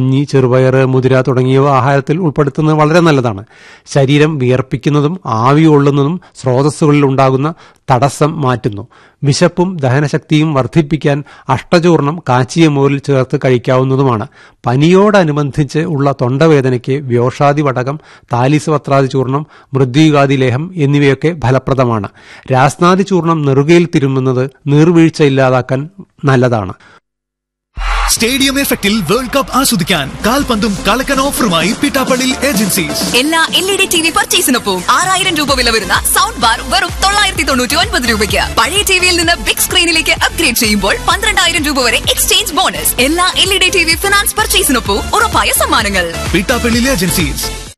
കഞ്ഞി ചെറുപയർ മുതിര തുടങ്ങിയവ ആഹാരത്തിൽ ഉൾപ്പെടുത്തുന്നത് വളരെ നല്ലതാണ് ശരീരം വിയർപ്പിക്കുന്നതും ആവി കൊള്ളുന്നതും സ്രോതസ്സുകളിൽ ഉണ്ടാകുന്ന തടസ്സം മാറ്റുന്നു വിശപ്പും ദഹനശക്തിയും വർദ്ധിപ്പിക്കാൻ അഷ്ടചൂർണം കാച്ചിയ മോരിൽ ചേർത്ത് കഴിക്കാവുന്നതുമാണ് പനിയോടനുബന്ധിച്ച് ഉള്ള തൊണ്ടവേദനയ്ക്ക് വ്യോഷാദി വടകം താലിസ് വത്രാദി ചൂർണം മൃദ്യുകാദി ലേഹം എന്നിവയൊക്കെ ഫലപ്രദമാണ് രാസ്നാദി ചൂർണം നെറുകയിൽ തിരുമുന്നത് നീർവീഴ്ച ഇല്ലാതാക്കാൻ നല്ലതാണ് സ്റ്റേഡിയം എഫക്റ്റിൽ വേൾഡ് കപ്പ് ആസ്വദിക്കാൻ കാൽപന്തും കളക്കൻ ഓഫറുമായി പിട്ടാപ്പള്ളി ഏജൻസീസ് എല്ലാ L E D T V പർച്ചേസിനൊപ്പം ആറായിരം രൂപ വില വരുന്ന സൗണ്ട് ബാർ വെറും തൊള്ളായിരത്തി തൊണ്ണൂറ്റി ഒൻപത് രൂപയ്ക്ക് പഴയ ടിവിയിൽ നിന്ന് ബിഗ് സ്ക്രീനിലേക്ക് അപ്ഗ്രേഡ് ചെയ്യുമ്പോൾ പന്ത്രണ്ടായിരം രൂപ വരെ എക്സ്ചേഞ്ച് ബോണസ് എല്ലാ L E D T V finance പർച്ചേസിനൊപ്പം ഉറപ്പായ സമ്മാനങ്ങൾ പിട്ടാപ്പള്ളി ഏജൻസീസ്